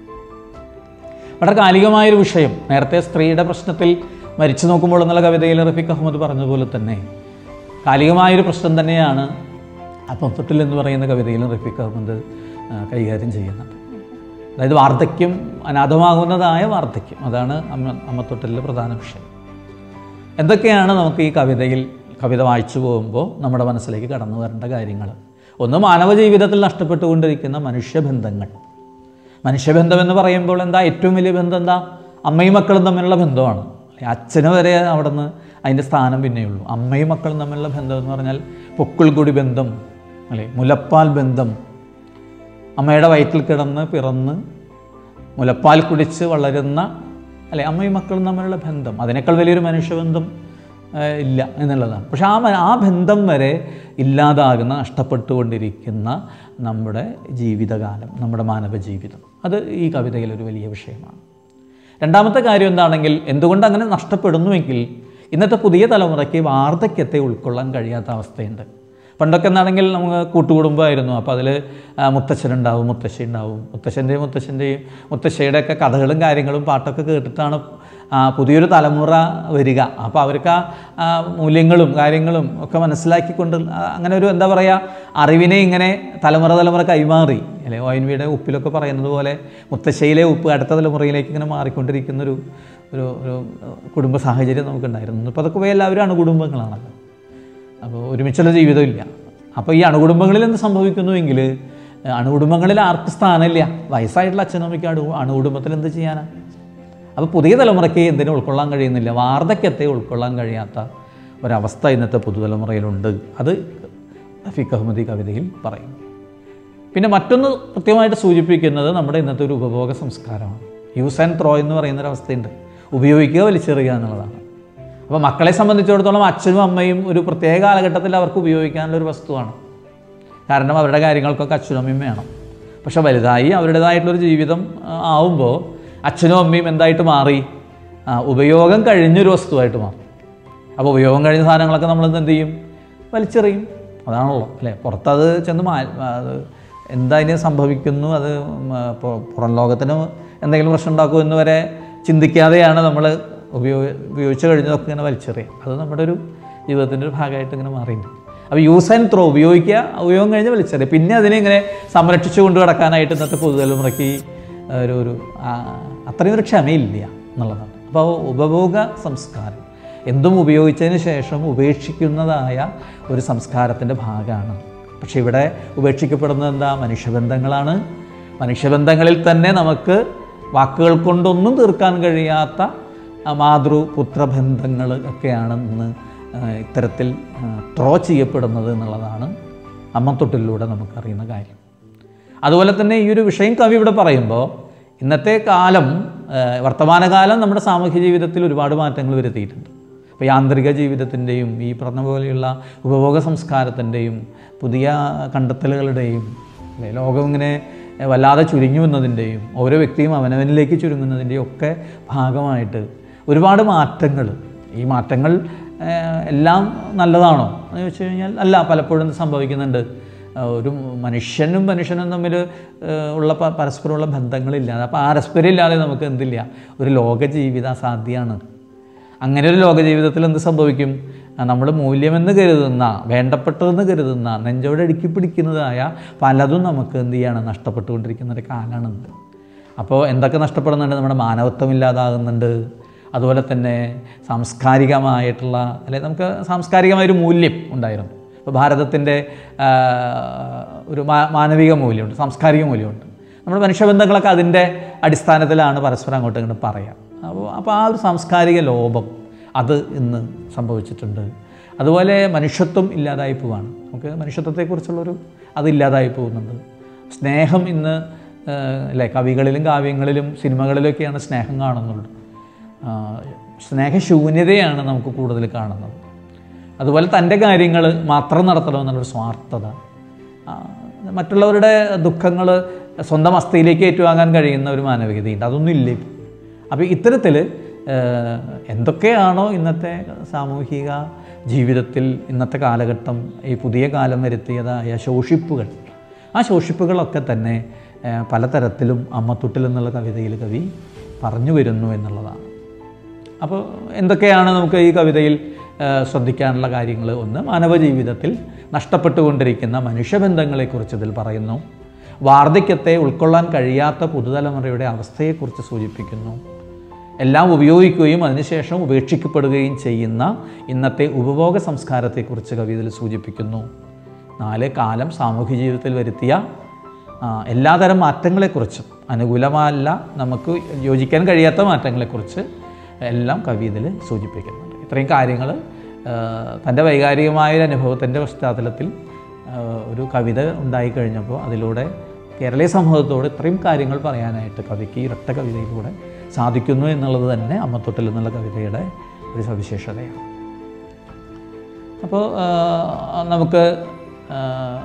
വളരെ കാലികമായൊരു വിഷയം നേരത്തെ സ്ത്രീയുടെ പ്രശ്നത്തിൽ മരിച്ചു നോക്കുമ്പോൾ എന്നുള്ള കവിതയിൽ റഫീഖ് അഹമ്മദ് പറഞ്ഞതുപോലെ തന്നെ കാലികമായൊരു പ്രശ്നം തന്നെയാണ് അപ്പത്തൊട്ടിൽ എന്ന് പറയുന്ന കവിതയിലും റഫീഖ് അഹമ്മദ് ആ, കൈകാര്യം ചെയ്യുന്നത് അതായത് വാർദ്ധക്യം അനാഥമാകുന്നതായ വാർദ്ധക്യം അതാണ് അമ്മ അമ്മത്തൊട്ടിലെ പ്രധാന വിഷയം എന്തൊക്കെയാണ് നമുക്ക് ഈ കവിതയിൽ കവിത വായിച്ചു പോകുമ്പോൾ നമ്മുടെ മനസ്സിലേക്ക് കടന്നു വരേണ്ട കാര്യങ്ങൾ ഒന്ന് മാനവ ജീവിതത്തിൽ നഷ്ടപ്പെട്ടുകൊണ്ടിരിക്കുന്ന മനുഷ്യബന്ധങ്ങൾ മനുഷ്യബന്ധം എന്ന് പറയുമ്പോൾ എന്താ ഏറ്റവും വലിയ ബന്ധം എന്താ അമ്മയും മക്കളും തമ്മിലുള്ള ബന്ധമാണ് അല്ലെ അച്ഛന് വരെ അവിടെ നിന്ന് അതിൻ്റെ സ്ഥാനം പിന്നെയുള്ളൂ അമ്മയും മക്കളും തമ്മിലുള്ള ബന്ധം എന്ന് പറഞ്ഞാൽ പൊക്കിൾക്കുടി ബന്ധം അല്ലേ മുലപ്പാൽ ബന്ധം അമ്മയുടെ വയറ്റിൽ കിടന്ന് പിറന്ന് മുലപ്പാൽ കുടിച്ച് വളരുന്ന അല്ലെ അമ്മയും മക്കളും തമ്മിലുള്ള ബന്ധം അതിനേക്കാൾ വലിയൊരു മനുഷ്യബന്ധം ആ, ഇല്ല എന്നുള്ളതാണ് പക്ഷെ ആ മ- ആ ബന്ധം വരെ ഇല്ലാതാകുന്ന നഷ്ടപ്പെട്ടുകൊണ്ടിരിക്കുന്ന നമ്മുടെ ജീവിതകാലം നമ്മുടെ മാനവ ജീവിതം അത് ഈ കവിതയിലൊരു വലിയ വിഷയമാണ് രണ്ടാമത്തെ കാര്യം എന്താണെങ്കിൽ എന്തുകൊണ്ട് അങ്ങനെ നഷ്ടപ്പെടുന്നുവെങ്കിൽ ഇന്നത്തെ പുതിയ തലമുറയ്ക്ക് വാർദ്ധക്യത്തെ ഉൾക്കൊള്ളാൻ കഴിയാത്ത അവസ്ഥയുണ്ട് പണ്ടൊക്കെ എന്നാണെങ്കിൽ നമുക്ക് കൂട്ടുകുടുംബമായിരുന്നു അപ്പോൾ അതിൽ മുത്തച്ഛനുണ്ടാവും മുത്തശ്ശി ഉണ്ടാവും മുത്തശ്ശൻ്റെയും മുത്തശ്ശൻ്റെയും മുത്തശ്ശിയുടെയൊക്കെ കഥകളും കാര്യങ്ങളും പാട്ടൊക്കെ കേട്ടിട്ടാണ് ആ, പുതിയൊരു തലമുറ വരിക അപ്പോൾ അവർക്ക് ആ ആ, മൂല്യങ്ങളും കാര്യങ്ങളും ഒക്കെ മനസ്സിലാക്കിക്കൊണ്ട് ആ, അങ്ങനെ ഒരു എന്താ പറയുക അറിവിനെ ഇങ്ങനെ തലമുറ തലമുറ കൈമാറി അല്ലെ ഒ എൻ വിയുടെ ഉപ്പിലൊക്കെ പറയുന്നത് പോലെ മുത്തശ്ശയിലെ ഉപ്പ് അടുത്ത തലമുറയിലേക്ക് ഇങ്ങനെ മാറിക്കൊണ്ടിരിക്കുന്നൊരു ഒരു ഒരു കുടുംബ സാഹചര്യം നമുക്കുണ്ടായിരുന്നു ഇപ്പോൾ അതൊക്കെ പോയി എല്ലാവരും അണുകുടുംബങ്ങളാണല്ലോ അപ്പോൾ ഒരുമിച്ചുള്ള ജീവിതമില്ല അപ്പോൾ ഈ അണുകുടുംബങ്ങളിൽ എന്ത് സംഭവിക്കുന്നുവെങ്കിൽ അണുകുടുംബങ്ങളിൽ ആർക്ക് സ്ഥാനമില്ല വയസ്സായിട്ടുള്ള അച്ഛനും അമ്മയ്ക്ക് അണു അണുകുടുംബത്തിൽ എന്ത് ചെയ്യാനാണ് അപ്പോൾ പുതിയ തലമുറയ്ക്ക് എന്തിനും ഉൾക്കൊള്ളാൻ കഴിയുന്നില്ല വാർദ്ധക്യത്തെ ഉൾക്കൊള്ളാൻ കഴിയാത്ത ഒരവസ്ഥ ഇന്നത്തെ പുതുതലമുറയിലുണ്ട് അത് റഫീഖ് അഹമ്മദി കവിതയിൽ പറയും പിന്നെ മറ്റൊന്ന് കൃത്യമായിട്ട് സൂചിപ്പിക്കുന്നത് നമ്മുടെ ഇന്നത്തെ ഒരു ഉപഭോഗ സംസ്കാരമാണ് യൂസ് ആൻഡ് ത്രോ എന്ന് പറയുന്നൊരവസ്ഥയുണ്ട് ഉപയോഗിക്കുക വലിച്ചെറിയുക എന്നുള്ളതാണ് അപ്പോൾ മക്കളെ സംബന്ധിച്ചിടത്തോളം അച്ഛനും അമ്മയും ഒരു പ്രത്യേക കാലഘട്ടത്തിൽ അവർക്ക് ഉപയോഗിക്കാനുള്ള ഒരു വസ്തുവാണ് കാരണം അവരുടെ കാര്യങ്ങൾക്കൊക്കെ അച്ഛനും അമ്മയും വേണം പക്ഷെ വലുതായി അവരുടേതായിട്ടുള്ളൊരു ജീവിതം ആ, ആവുമ്പോൾ അച്ഛനും അമ്മയും എന്തായിട്ട് മാറി ആ, ഉപയോഗം കഴിഞ്ഞൊരു വസ്തുവായിട്ട് മാറും അപ്പോൾ ഉപയോഗം കഴിഞ്ഞ സാധനങ്ങളൊക്കെ നമ്മൾ എന്ത് ചെയ്യും വലിച്ചെറിയും അതാണല്ലോ അല്ലേ പുറത്തത് ചെന്ന് മാ അത് എന്താ ഇതിന് സംഭവിക്കുന്നു അത് ഉം, പൊ- പുറം ലോകത്തിന് എന്തെങ്കിലും പ്രശ്നം ഉണ്ടാക്കുമെന്ന് വരെ ചിന്തിക്കാതെയാണ് നമ്മൾ ഉപയോഗ ഉപയോഗിച്ച് കഴിഞ്ഞതൊക്കെ ഇങ്ങനെ വലിച്ചെറിയുക അത് നമ്മുടെ ഒരു ജീവിതത്തിൻ്റെ ഒരു ഭാഗമായിട്ട് ഇങ്ങനെ മാറിയിട്ടുണ്ട് അപ്പോൾ യൂസ് ആൻഡ് ത്രോ ഉപയോഗിക്കുക ഉപയോഗം കഴിഞ്ഞ് വലിച്ചെറിയുക പിന്നെ അതിനെ ഇങ്ങനെ സംരക്ഷിച്ചു കൊണ്ട് കിടക്കാനായിട്ട് ഇന്നത്തെ പുതുതലമുറയ്ക്ക് ഒരു ഒരു ആ, അത്രയും ഒരു ക്ഷമയില്ല എന്നുള്ളതാണ് അപ്പോൾ ഉപഭോഗ സംസ്കാരം എന്തും ഉപയോഗിച്ചതിന് ശേഷം ഉപേക്ഷിക്കുന്നതായ ഒരു സംസ്കാരത്തിൻ്റെ ഭാഗമാണ് പക്ഷെ ഇവിടെ ഉപേക്ഷിക്കപ്പെടുന്നത് എന്താ മനുഷ്യബന്ധങ്ങളാണ് മനുഷ്യബന്ധങ്ങളിൽ തന്നെ നമുക്ക് വാക്കുകൾ കൊണ്ടൊന്നും തീർക്കാൻ കഴിയാത്ത ആ, മാതൃ പുത്രബന്ധങ്ങൾ ഒക്കെയാണ് ഇന്ന് ആ, ഇത്തരത്തിൽ ത്രോ ചെയ്യപ്പെടുന്നത് എന്നുള്ളതാണ് അമ്മത്തൊട്ടിലൂടെ നമുക്കറിയുന്ന കാര്യം അതുപോലെ തന്നെ ഈ ഒരു വിഷയം കവി ഇവിടെ പറയുമ്പോൾ ഇന്നത്തെ കാലം ആ, വർത്തമാനകാലം നമ്മുടെ സാമൂഹ്യ ജീവിതത്തിൽ ഒരുപാട് മാറ്റങ്ങൾ വരുത്തിയിട്ടുണ്ട് ഇപ്പോൾ യാന്ത്രിക ജീവിതത്തിൻ്റെയും ഈ പറഞ്ഞ പോലെയുള്ള ഉപഭോഗ സംസ്കാരത്തിൻ്റെയും പുതിയ കണ്ടെത്തലുകളുടെയും അല്ലേ, ലോകം ഇങ്ങനെ വല്ലാതെ ചുരുങ്ങി വന്നതിൻ്റെയും ഓരോ വ്യക്തിയും അവനവനിലേക്ക് ചുരുങ്ങുന്നതിൻ്റെയും ഒക്കെ ഭാഗമായിട്ട് ഒരുപാട് മാറ്റങ്ങൾ ഈ മാറ്റങ്ങൾ ആ, എല്ലാം നല്ലതാണോ എന്ന് ചോദിച്ചു കഴിഞ്ഞാൽ അല്ല പലപ്പോഴും ഇത് സംഭവിക്കുന്നുണ്ട് ആ, ഒരു മനുഷ്യനും മനുഷ്യനും തമ്മിൽ ആ, ഉള്ള പ- പരസ്പരമുള്ള ബന്ധങ്ങളില്ലാതെ അപ്പോൾ പരസ്പരം ഇല്ലാതെ നമുക്ക് എന്തില്ല ഒരു ലോക ജീവിതം അസാധ്യമാണ് അങ്ങനെ ഒരു ലോക ജീവിതത്തിൽ എന്ത് സംഭവിക്കും നമ്മൾ മൂല്യമെന്ന് കരുതുന്ന വേണ്ടപ്പെട്ടതെന്ന് കരുതുന്ന നെഞ്ചോട് അടുക്കി പിടിക്കുന്നതായ പലതും നമുക്ക് എന്ത് ചെയ്യാണ് നഷ്ടപ്പെട്ടുകൊണ്ടിരിക്കുന്ന ഒരു കാലമാണിത് അപ്പോൾ എന്തൊക്കെ നഷ്ടപ്പെടുന്നുണ്ട് നമ്മുടെ മാനവത്വം ഇല്ലാതാകുന്നുണ്ട് അതുപോലെ തന്നെ സാംസ്കാരികമായിട്ടുള്ള അല്ലെങ്കിൽ നമുക്ക് സാംസ്കാരികമായൊരു മൂല്യം ഉണ്ടായിരുന്നു ഇപ്പോൾ ഭാരതത്തിൻ്റെ ആ, ഒരു മാ- മാനവിക മൂല്യമുണ്ട് സാംസ്കാരിക മൂല്യമുണ്ട് നമ്മുടെ മനുഷ്യബന്ധങ്ങളൊക്കെ അതിൻ്റെ അടിസ്ഥാനത്തിലാണ് പരസ്പരം അങ്ങോട്ടും ഇങ്ങോട്ടും പറയാം അപ്പോൾ അപ്പോൾ ആ ഒരു സാംസ്കാരിക ലോപം അത് ഇന്ന് സംഭവിച്ചിട്ടുണ്ട് അതുപോലെ മനുഷ്യത്വം ഇല്ലാതായി പോവാണ് നമുക്ക് മനുഷ്യത്വത്തെക്കുറിച്ചുള്ളൊരു അത് ഇല്ലാതായി പോകുന്നുണ്ട് സ്നേഹം ഇന്ന് ആ, അല്ലേ കവികളിലും കാവ്യങ്ങളിലും സിനിമകളിലൊക്കെയാണ് സ്നേഹം കാണുന്നുള്ളൂ ആ, സ്നേഹശൂന്യതയാണ് നമുക്ക് കൂടുതൽ കാണുന്നത് അതുപോലെ തൻ്റെ കാര്യങ്ങൾ മാത്രം നടത്തണമെന്നുള്ളൊരു സ്വാർത്ഥത ആ, മറ്റുള്ളവരുടെ ദുഃഖങ്ങൾ സ്വന്തം അസ്ഥയിലേക്ക് ഏറ്റുവാങ്ങാൻ കഴിയുന്ന ഒരു മാനവികതയുണ്ട് അതൊന്നും ഇല്ല ഇപ്പോൾ അപ്പോൾ ഇത്തരത്തിൽ എന്തൊക്കെയാണോ ഇന്നത്തെ സാമൂഹിക ജീവിതത്തിൽ ഇന്നത്തെ കാലഘട്ടം ഈ പുതിയ കാലം വരുത്തിയതായ ശോഷിപ്പുകൾ ആ ശോഷിപ്പുകളൊക്കെ തന്നെ ആ, പലതരത്തിലും അമ്മത്തൊട്ടിൽ എന്നുള്ള കവിതയിൽ കവി പറഞ്ഞു വരുന്നു എന്നുള്ളതാണ് അപ്പോൾ എന്തൊക്കെയാണ് നമുക്ക് ഈ കവിതയിൽ ആ, ശ്രദ്ധിക്കാനുള്ള കാര്യങ്ങൾ ഒന്ന് മാനവ ജീവിതത്തിൽ നഷ്ടപ്പെട്ടുകൊണ്ടിരിക്കുന്ന മനുഷ്യബന്ധങ്ങളെക്കുറിച്ച് ഇതിൽ പറയുന്നു വാർദ്ധക്യത്തെ ഉൾക്കൊള്ളാൻ കഴിയാത്ത പുതുതലമുറയുടെ അവസ്ഥയെക്കുറിച്ച് സൂചിപ്പിക്കുന്നു എല്ലാം ഉപയോഗിക്കുകയും അതിനുശേഷം ഉപേക്ഷിക്കപ്പെടുകയും ചെയ്യുന്ന ഇന്നത്തെ ഉപഭോഗ സംസ്കാരത്തെക്കുറിച്ച് കവിതയിൽ സൂചിപ്പിക്കുന്നു നാല് കാലം സാമൂഹ്യ ജീവിതത്തിൽ വരുത്തിയ ആ, എല്ലാതരം മാറ്റങ്ങളെക്കുറിച്ചും അനുകൂലമല്ല നമുക്ക് യോജിക്കാൻ കഴിയാത്ത മാറ്റങ്ങളെക്കുറിച്ച് എല്ലാം കവി ഇതിൽ സൂചിപ്പിക്കുന്നുണ്ട് ഇത്രയും കാര്യങ്ങൾ തൻ്റെ വൈകാരികമായ ഒരു അനുഭവത്തിൻ്റെ പശ്ചാത്തലത്തിൽ ആ, ഒരു കവിത ഉണ്ടായിക്കഴിഞ്ഞപ്പോൾ അതിലൂടെ കേരളീയ സമൂഹത്തോട് ഇത്രയും കാര്യങ്ങൾ പറയാനായിട്ട് കവിക്ക് ഈ ഒറ്റ കവിതയിലൂടെ സാധിക്കുന്നു എന്നുള്ളത് തന്നെ അമ്മത്തൊട്ടിൽ എന്നുള്ള കവിതയുടെ ഒരു സവിശേഷതയാണ് അപ്പോൾ ആ, നമുക്ക് ആ,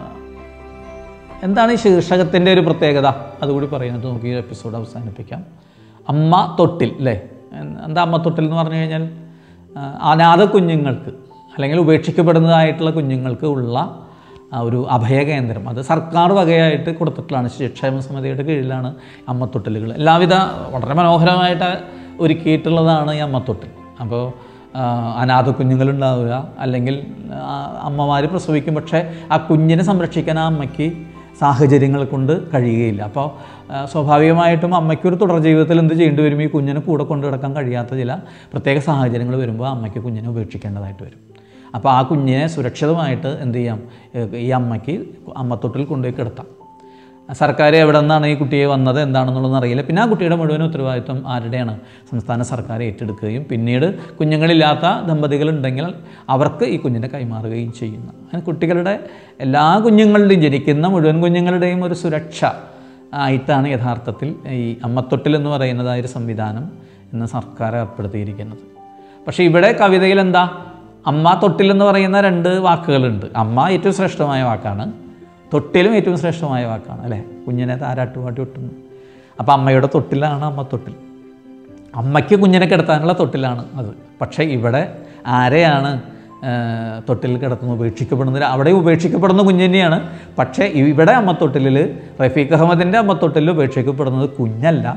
എന്താണ് ഈ ശീർഷകത്തിൻ്റെ ഒരു പ്രത്യേകത അതുകൂടി പറയുന്നത് നമുക്ക് ഈ എപ്പിസോഡ് അവസാനിപ്പിക്കാം അമ്മ തൊട്ടിൽ അല്ലേ എന്ത്- എന്താ അമ്മ തൊട്ടിൽ എന്ന് പറഞ്ഞു കഴിഞ്ഞാൽ ആ, അനാഥ കുഞ്ഞുങ്ങൾക്ക് അല്ലെങ്കിൽ ഉപേക്ഷിക്കപ്പെടുന്നതായിട്ടുള്ള കുഞ്ഞുങ്ങൾക്ക് ഉള്ള ആ ഒരു അഭയകേന്ദ്രം അത് സർക്കാർ വകയായിട്ട് കൊടുത്തിട്ടുള്ളതാണ് ശിക്ഷേമ സമിതിയുടെ കീഴിലാണ് അമ്മത്തൊട്ടിലുകൾ എല്ലാവിധ വളരെ മനോഹരമായിട്ട് ഒരുക്കിയിട്ടുള്ളതാണ് ഈ അമ്മത്തൊട്ടിൽ അപ്പോൾ ആ, അനാഥ കുഞ്ഞുങ്ങളുണ്ടാവുക അല്ലെങ്കിൽ അമ്മമാർ പ്രസവിക്കും പക്ഷേ ആ കുഞ്ഞിനെ സംരക്ഷിക്കാൻ ആ അമ്മയ്ക്ക് സാഹചര്യങ്ങൾ കൊണ്ട് കഴിയുകയില്ല അപ്പോൾ ആ, സ്വാഭാവികമായിട്ടും അമ്മയ്ക്കൊരു തുടർ ജീവിതത്തിൽ എന്ത് ചെയ്യേണ്ടി വരും ഈ കുഞ്ഞിനെ കൂടെ കൊണ്ടു കിടക്കാൻ കഴിയാത്ത ചില പ്രത്യേക സാഹചര്യങ്ങൾ വരുമ്പോൾ അമ്മയ്ക്ക് കുഞ്ഞിനെ ഉപേക്ഷിക്കേണ്ടതായിട്ട് വരും അപ്പോൾ ആ കുഞ്ഞിനെ സുരക്ഷിതമായിട്ട് എന്ത് ചെയ്യാം ഏ, ഈ അമ്മയ്ക്ക് അമ്മത്തൊട്ടിൽ കൊണ്ടുപോയി കിടത്താം സർക്കാർ എവിടെ നിന്നാണ് ഈ കുട്ടിയെ വന്നത് എന്താണെന്നുള്ളതെന്ന് അറിയില്ല പിന്നെ ആ കുട്ടിയുടെ മുഴുവൻ ഉത്തരവാദിത്വം ആരുടെയാണ് സംസ്ഥാന സർക്കാർ ഏറ്റെടുക്കുകയും പിന്നീട് കുഞ്ഞുങ്ങളില്ലാത്ത ദമ്പതികളുണ്ടെങ്കിൽ അവർക്ക് ഈ കുഞ്ഞിനെ കൈമാറുകയും ചെയ്യുന്നു അങ്ങനെ കുട്ടികളുടെ എല്ലാ കുഞ്ഞുങ്ങളുടെയും ജനിക്കുന്ന മുഴുവൻ കുഞ്ഞുങ്ങളുടെയും ഒരു സുരക്ഷ ആയിട്ടാണ് യഥാർത്ഥത്തിൽ ഈ അമ്മത്തൊട്ടിൽ എന്ന് പറയുന്നതായ ഒരു സംവിധാനം ഇന്ന് സർക്കാർ ഏർപ്പെടുത്തിയിരിക്കുന്നത് പക്ഷേ ഇവിടെ കവിതയിൽ എന്താ അമ്മ തൊട്ടിൽ എന്ന് പറയുന്ന രണ്ട് വാക്കുകളുണ്ട് അമ്മ ഏറ്റവും ശ്രേഷ്ഠമായ വാക്കാണ് തൊട്ടിലും ഏറ്റവും ശ്രേഷ്ഠമായ വാക്കാണ് അല്ലേ കുഞ്ഞിനെ താരാട്ടുപാട്ടി ഒട്ടുന്നു അപ്പോൾ അമ്മയുടെ തൊട്ടിലാണ് അമ്മ തൊട്ടിൽ അമ്മയ്ക്ക് കുഞ്ഞിനെ കിടത്താനുള്ള തൊട്ടിലാണ് അത് പക്ഷേ ഇവിടെ ആരെയാണ് ആ, തൊട്ടിൽ കിടത്തുന്നത് ഉപേക്ഷിക്കപ്പെടുന്നത് അവിടെ ഉപേക്ഷിക്കപ്പെടുന്ന കുഞ്ഞ് തന്നെയാണ് പക്ഷേ ഇവിടെ അമ്മത്തൊട്ടിലിൽ റഫീഖ് അഹമ്മദിൻ്റെ അമ്മത്തൊട്ടിലിൽ ഉപേക്ഷിക്കപ്പെടുന്നത് കുഞ്ഞല്ല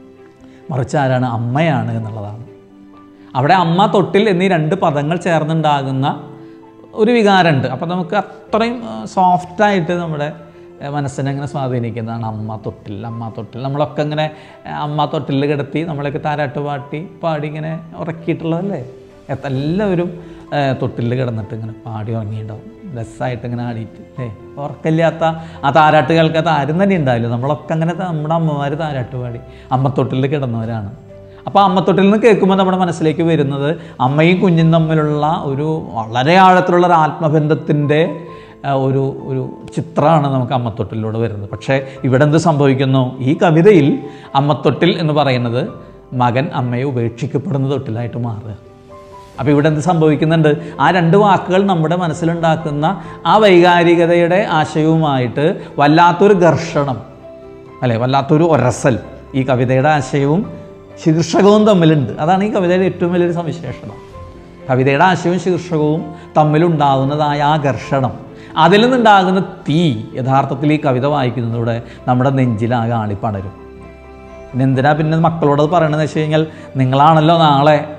മറിച്ച് ആരാണ് അമ്മയാണ് എന്നുള്ളതാണ് അവിടെ അമ്മ തൊട്ടിൽ എന്നീ രണ്ട് പദങ്ങൾ ചേർന്നുണ്ടാകുന്ന ഒരു വികാരമുണ്ട് അപ്പോൾ നമുക്ക് അത്രയും സോഫ്റ്റായിട്ട് നമ്മുടെ ഏഹ്, മനസ്സിനെ അങ്ങനെ സ്വാധീനിക്കുന്നതാണ് അമ്മ തൊട്ടിൽ അമ്മ തൊട്ടിൽ നമ്മളൊക്കെ ഇങ്ങനെ ഏഹ്, അമ്മ തൊട്ടിൽ കിടത്തി നമ്മളൊക്കെ താരാട്ട് പാട്ടി പാടി ഇങ്ങനെ ഉറക്കിയിട്ടുള്ളതല്ലേ എത്ര- എല്ലാവരും ഏഹ്, തൊട്ടിൽ കിടന്നിട്ട് ഇങ്ങനെ പാടി ഉറങ്ങിയിട്ടുണ്ടാവും രസമായിട്ട് ഇങ്ങനെ ആടിയിട്ട് അല്ലേ ഉറക്കമില്ലാത്ത ആ താരാട്ട് കേൾക്കാത്ത ആരും തന്നെ ഉണ്ടാവില്ല നമ്മളൊക്കെ അങ്ങനെ ത- നമ്മുടെ അമ്മമാർ താരാട്ട് പാടി അമ്മത്തൊട്ടിൽ കിടന്നവരാണ് അപ്പോൾ അമ്മത്തൊട്ടിൽ നിന്ന് കേൾക്കുമ്പോൾ നമ്മുടെ മനസ്സിലേക്ക് വരുന്നത് അമ്മയും കുഞ്ഞും തമ്മിലുള്ള ഒരു വളരെ ആഴത്തിലുള്ള ഒരു ആത്മബന്ധത്തിൻ്റെ ആ, ഒരു ഒരു ചിത്രമാണ് നമുക്ക് അമ്മത്തൊട്ടിലൂടെ വരുന്നത് പക്ഷേ ഇവിടെ എന്ത് സംഭവിക്കുന്നു ഈ കവിതയിൽ അമ്മത്തൊട്ടിൽ എന്ന് പറയുന്നത് മകൻ അമ്മയെ ഉപേക്ഷിക്കപ്പെടുന്ന തൊട്ടിലായിട്ട് മാറുക അപ്പോൾ ഇവിടെ എന്ത് സംഭവിക്കുന്നുണ്ട് ആ രണ്ട് വാക്കുകൾ നമ്മുടെ മനസ്സിലുണ്ടാക്കുന്ന ആ വൈകാരികതയുടെ ആശയവുമായിട്ട് വല്ലാത്തൊരു ഘർഷണം അല്ലേ വല്ലാത്തൊരു ഒരസൽ ഈ കവിതയുടെ ആശയവും ശീർഷകവും തമ്മിലുണ്ട് അതാണ് ഈ കവിതയുടെ ഏറ്റവും വലിയൊരു സവിശേഷത കവിതയുടെ ആശയവും ശീർഷകവും തമ്മിലുണ്ടാകുന്നതായ ആ ഘർഷണം അതിൽ നിന്നുണ്ടാകുന്ന തീ യഥാർത്ഥത്തിൽ ഈ കവിത വായിക്കുന്നതിലൂടെ നമ്മുടെ നെഞ്ചിലാകെ ആളിപ്പടരും പിന്നെ എന്തിനാ പിന്നെ മക്കളോട് പറയണതെന്ന് വെച്ച് കഴിഞ്ഞാൽ നിങ്ങളാണല്ലോ നാളെ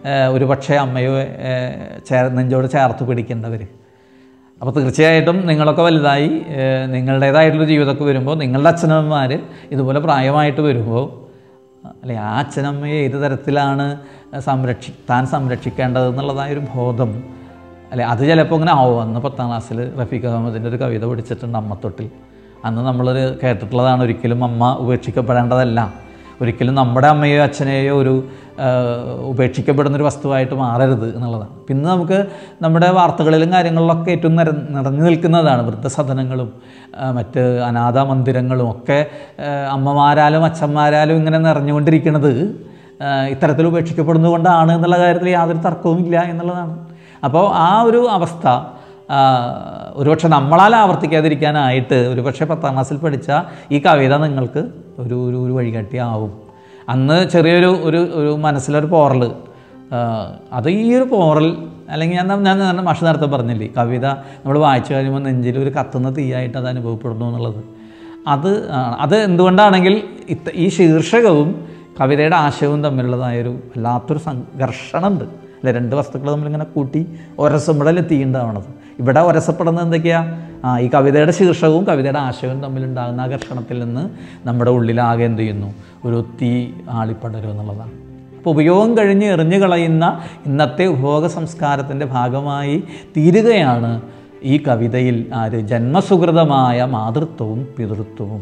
ഏഹ്, ഒരു പക്ഷേ അമ്മയോ ഏഹ്, ചേർ നെഞ്ചോട് ചേർത്ത് പിടിക്കേണ്ടവർ അപ്പോൾ തീർച്ചയായിട്ടും നിങ്ങളൊക്കെ വലുതായി ഏഹ്, നിങ്ങളുടേതായിട്ടുള്ള ജീവിതമൊക്കെ വരുമ്പോൾ നിങ്ങളുടെ അച്ഛനമ്മമാർ ഇതുപോലെ പ്രായമായിട്ട് വരുമ്പോൾ അല്ലെ ആ അച്ഛനമ്മയെ ഏത് തരത്തിലാണ് സംരക്ഷി താൻ സംരക്ഷിക്കേണ്ടത് എന്നുള്ളതായൊരു ബോധം അല്ലെ അത് ചിലപ്പോൾ ഇങ്ങനെ ആവും അന്ന് പത്താം ക്ലാസ്സിൽ റഫീഖ് അഹമ്മദിൻ്റെ ഒരു കവിത പഠിച്ചിട്ടുണ്ട് അമ്മത്തൊട്ടിൽ അന്ന് നമ്മളൊരു കേട്ടിട്ടുള്ളതാണ് ഒരിക്കലും അമ്മ ഉപേക്ഷിക്കപ്പെടേണ്ടതല്ല ഒരിക്കലും നമ്മുടെ അമ്മയോ അച്ഛനെയോ ഒരു ആ, ഉപേക്ഷിക്കപ്പെടുന്നൊരു വസ്തുവായിട്ട് മാറരുത് എന്നുള്ളതാണ് പിന്നെ നമുക്ക് നമ്മുടെ വാർത്തകളിലും കാര്യങ്ങളിലൊക്കെ ഏറ്റവും നിര നിറഞ്ഞു നിൽക്കുന്നതാണ് വൃദ്ധസദനങ്ങളും ആ, മറ്റ് അനാഥ മന്ദിരങ്ങളും ഒക്കെ ആ, അമ്മമാരാലും അച്ഛന്മാരാലും ഇങ്ങനെ നിറഞ്ഞുകൊണ്ടിരിക്കുന്നത് ആ, ഇത്തരത്തിൽ ഉപേക്ഷിക്കപ്പെടുന്നതുകൊണ്ടാണ് എന്നുള്ള കാര്യത്തിൽ യാതൊരു തർക്കവുമില്ല എന്നുള്ളതാണ് അപ്പോൾ ആ ഒരു അവസ്ഥ ആ, ഒരുപക്ഷെ നമ്മളാൽ ആവർത്തിക്കാതിരിക്കാനായിട്ട് ഒരുപക്ഷെ പത്താം ക്ലാസ്സിൽ പഠിച്ച ഈ കവിത നിങ്ങൾക്ക് ഒരു ഒരു ഒരു വഴികാട്ടിയാവും അന്ന് ചെറിയൊരു ഒരു ഒരു മനസ്സിലൊരു പോറൽ ആ, അത് ഈ ഒരു പോറൽ അല്ലെങ്കിൽ ഞാൻ ഞാൻ ഞാൻ മാഷ് നേരത്തെ പറഞ്ഞില്ലേ കവിത നമ്മൾ വായിച്ചു കഴിയുമ്പോൾ നെഞ്ചിൽ ഒരു കത്തുന്ന തീയായിട്ട് അത് അനുഭവപ്പെടുന്നു എന്നുള്ളത് അത് ആണ്. അത് എന്തുകൊണ്ടാണെങ്കിൽ ഇത്ത ഈ ശീർഷകവും കവിതയുടെ ആശയവും തമ്മിലുള്ളതായൊരു വല്ലാത്തൊരു സംഘർഷണമുണ്ട് അല്ലെ രണ്ട് വസ്തുക്കൾ തമ്മിലിങ്ങനെ കൂട്ടി ഒരസുമ്പോഴല്ലേ തീയുണ്ടാവണത് ഇവിടെ ഒരസപ്പെടുന്നത് എന്തൊക്കെയാ ആ ഈ കവിതയുടെ ശീർഷകവും കവിതയുടെ ആശയവും തമ്മിലുണ്ടാകുന്ന ആ ഘർഷണത്തിൽ നിന്ന് നമ്മുടെ ഉള്ളിലാകെ എന്ത് ചെയ്യുന്നു ഒരു തീ ആളിപ്പടരും എന്നുള്ളതാണ് അപ്പോൾ ഉപയോഗം കഴിഞ്ഞ് എറിഞ്ഞു കളയുന്ന ഇന്നത്തെ ഉപഭോഗ സംസ്കാരത്തിൻ്റെ ഭാഗമായി തീരുകയാണ് ഈ കവിതയിൽ ആര് ജന്മസുഹൃതമായ മാതൃത്വവും പിതൃത്വവും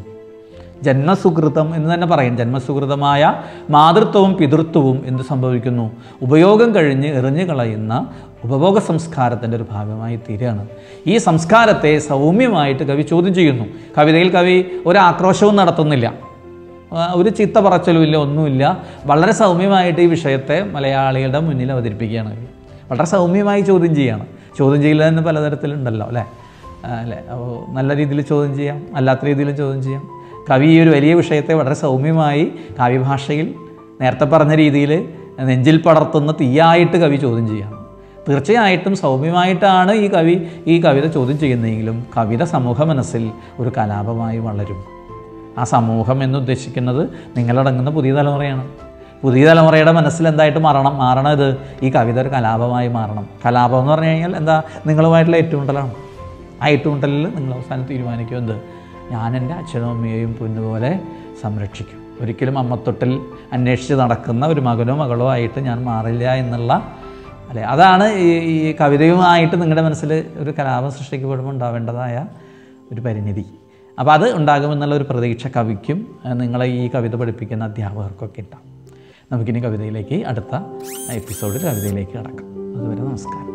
ജന്മസുഹൃതം എന്ന് തന്നെ പറയും ജന്മസുഹൃതമായ മാതൃത്വവും പിതൃത്വവും എന്ത് സംഭവിക്കുന്നു ഉപയോഗം കഴിഞ്ഞ് എറിഞ്ഞു കളയുന്ന ഉപഭോഗ സംസ്കാരത്തിൻ്റെ ഒരു ഭാഗമായി തീരുകയാണ് ഈ സംസ്കാരത്തെ സൗമ്യമായിട്ട് കവി ചോദ്യം ചെയ്യുന്നു കവിതയിൽ കവി ഒരു ആക്രോശവും നടത്തുന്നില്ല ആ, ഒരു ചീത്ത പറച്ചലുമില്ല ഒന്നുമില്ല വളരെ സൗമ്യമായിട്ട് ഈ വിഷയത്തെ മലയാളികളുടെ മുന്നിൽ അവതരിപ്പിക്കുകയാണ് കവി വളരെ സൗമ്യമായി ചോദ്യം ചെയ്യുകയാണ് ചോദ്യം ചെയ്യൽ തന്നെ പലതരത്തിലുണ്ടല്ലോ അല്ലേ ആ, അല്ലേ അപ്പോൾ നല്ല രീതിയിൽ ചോദ്യം ചെയ്യാം അല്ലാത്ത രീതിയിൽ ചോദ്യം ചെയ്യാം കവി ഈ ഒരു വലിയ വിഷയത്തെ വളരെ സൗമ്യമായി കാവ്യഭാഷയിൽ നേരത്തെ പറഞ്ഞ രീതിയിൽ നെഞ്ചിൽ പടർത്തുന്ന തീയായിട്ട് കവി ചോദ്യം ചെയ്യാണ് തീർച്ചയായിട്ടും സൗമ്യമായിട്ടാണ് ഈ കവി ഈ കവിത ചോദ്യം ചെയ്യുന്നതെങ്കിലും കവിത സമൂഹ മനസ്സിൽ ഒരു കലാപമായി വളരും ആ സമൂഹം എന്നുദ്ദേശിക്കുന്നത് നിങ്ങളടങ്ങുന്ന പുതിയ തലമുറയാണ് പുതിയ തലമുറയുടെ മനസ്സിൽ എന്തായിട്ട് മാറണം മാറണം ഇത് ഈ കവിത ഒരു കലാപമായി മാറണം കലാപം എന്ന് പറഞ്ഞു കഴിഞ്ഞാൽ എന്താ നിങ്ങളുമായിട്ടുള്ള ഏറ്റുമുട്ടലാണ് ആ ഏറ്റുമുട്ടലിൽ നിങ്ങൾ അവസാനം തീരുമാനിക്കും എന്ത് ഞാൻ എൻ്റെ അച്ഛനും അമ്മയെയും പൊന്നുപോലെ സംരക്ഷിക്കും ഒരിക്കലും അമ്മത്തൊട്ടിൽ അന്വേഷിച്ച് നടക്കുന്ന ഒരു മകനോ മകളോ ആയിട്ട് ഞാൻ മാറില്ല എന്നുള്ള അല്ലെ അതാണ് ഈ ഈ കവിതയുമായിട്ട് നിങ്ങളുടെ മനസ്സിൽ ഒരു കലാപം സൃഷ്ടിക്കപ്പെടുമ്പോൾ ഉണ്ടാവേണ്ടതായ ഒരു പരിണിതി അപ്പോൾ അത് ഉണ്ടാകുമെന്നുള്ള ഒരു പ്രതീക്ഷ കവിക്കും ഏഹ്, നിങ്ങളെ ഈ കവിത പഠിപ്പിക്കുന്ന അധ്യാപകർക്കൊക്കെ ഉണ്ടാവും നമുക്കിനി കവിതയിലേക്ക് അടുത്ത എപ്പിസോഡിൽ കവിതയിലേക്ക് കടക്കാം അതുവരെ നമസ്കാരം